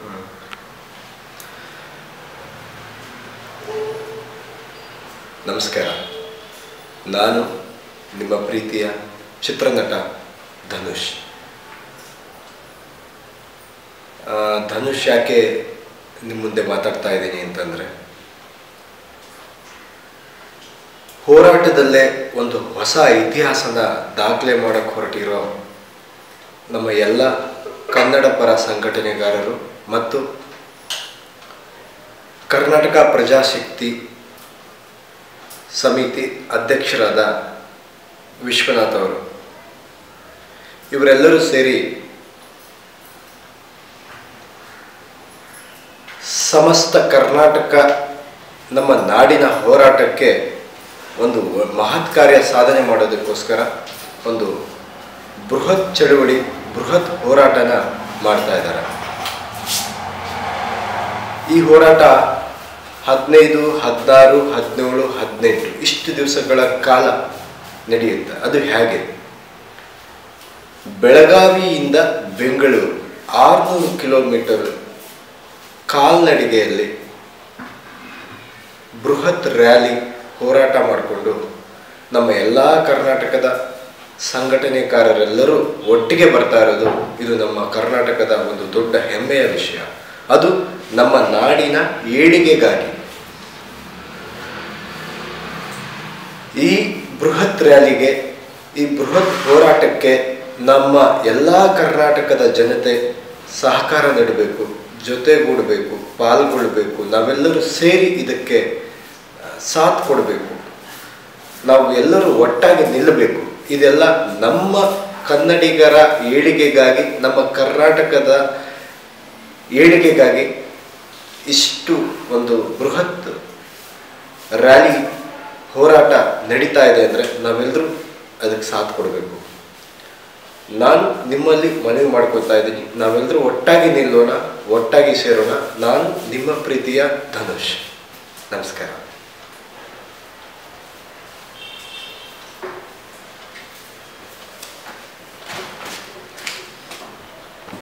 ನಮಸ್ಕಾರ ನಾನು ನಿಮ್ಮ ಪ್ರೀತಿಯ ಚಿತ್ರನಟ ಧನುಷ್ ಆ, ಧನುಷ್ ಯಾಕೆ ನಿಮ್ಮ ಮುಂದೆ ಮಾತಾಡ್ತಾ ಇದ್ದೀನಿ ಅಂತಂದರೆ ಹೋರಾಟದಲ್ಲೇ ಒಂದು ಹೊಸ ಇತಿಹಾಸನ ದಾಖಲೆ ಮಾಡಕ್ಕೆ ಹೊರಟಿರೋ ನಮ್ಮ ಎಲ್ಲ ಕನ್ನಡ ಪರ ಸಂಘಟನೆಗಾರರು ಮತ್ತು ಕರ್ನಾಟಕ ಪ್ರಜಾಶಕ್ತಿ ಸಮಿತಿ ಅಧ್ಯಕ್ಷರಾದ ವಿಶ್ವನಾಥ್ ಅವರು ಇವರೆಲ್ಲರೂ ಸೇರಿ ಸಮಸ್ತ ಕರ್ನಾಟಕ ನಮ್ಮ ನಾಡಿನ ಹೋರಾಟಕ್ಕೆ ಒಂದು ಮಹತ್ ಕಾರ್ಯ ಸಾಧನೆ ಮಾಡೋದಕ್ಕೋಸ್ಕರ ಒಂದು ಬೃಹತ್ ಚಳುವಳಿ ಬೃಹತ್ ಹೋರಾಟನ ಮಾಡ್ತಾ ಇದ್ದಾರೆ ಈ ಹೋರಾಟ ಹದಿನೈದು ಹದಿನಾರು ಹದಿನೇಳು ಹದಿನೆಂಟು ಇಷ್ಟು ದಿವಸಗಳ ಕಾಲ ನಡೆಯುತ್ತೆ ಅದು ಹೇಗೆ ಬೆಳಗಾವಿಯಿಂದ ಬೆಂಗಳೂರು ಆರುನೂರು ಕಿಲೋಮೀಟರ್ ಕಾಲ್ನಡಿಗೆಯಲ್ಲಿ ಬೃಹತ್ ರ್ಯಾಲಿ ಹೋರಾಟ ಮಾಡಿಕೊಂಡು ನಮ್ಮ ಎಲ್ಲ ಕರ್ನಾಟಕದ ಸಂಘಟನೆಕಾರರೆಲ್ಲರೂ ಒಟ್ಟಿಗೆ ಬರ್ತಾ ಇರೋದು ಇದು ನಮ್ಮ ಕರ್ನಾಟಕದ ಒಂದು ದೊಡ್ಡ ಹೆಮ್ಮೆಯ ವಿಷಯ ಅದು ನಮ್ಮ ನಾಡಿನ ಏಳಿಗೆಗಾಗಿ ಈ ಬೃಹತ್ ರ್ಯಾಲಿಗೆ ಈ ಬೃಹತ್ ಹೋರಾಟಕ್ಕೆ ನಮ್ಮ ಎಲ್ಲ ಕರ್ನಾಟಕದ ಜನತೆ ಸಹಕಾರ ನೀಡಬೇಕು ಜೊತೆಗೂಡಬೇಕು ಪಾಲ್ಗೊಳ್ಬೇಕು ನಾವೆಲ್ಲರೂ ಸೇರಿ ಇದಕ್ಕೆ ಆ, ಸಾಥ್ ಕೊಡಬೇಕು ನಾವು ಎಲ್ಲರೂ ಒಟ್ಟಾಗಿ ನಿಲ್ಲಬೇಕು ಇದೆಲ್ಲ ನಮ್ಮ ಕನ್ನಡಿಗರ ಏಳಿಗೆಗಾಗಿ ನಮ್ಮ ಕರ್ನಾಟಕದ ಏಳಿಗೆಗಾಗಿ ಇಷ್ಟು ಒಂದು ಬೃಹತ್ ರ್ಯಾಲಿ ಹೋರಾಟ ನಡೀತಾ ಇದೆ ಅಂದರೆ ನಾವೆಲ್ಲರೂ ಅದಕ್ಕೆ ಸಾಥ್ ಕೊಡಬೇಕು ನಾನು ನಿಮ್ಮಲ್ಲಿ ಮನವಿ ಮಾಡ್ಕೊತಾ ಇದ್ದೀನಿ ನಾವೆಲ್ಲರೂ ಒಟ್ಟಾಗಿ ನಿಲ್ಲೋಣ ಒಟ್ಟಾಗಿ ಸೇರೋಣ ನಾನು ನಿಮ್ಮ ಪ್ರೀತಿಯ ಧನುಷ್ ನಮಸ್ಕಾರ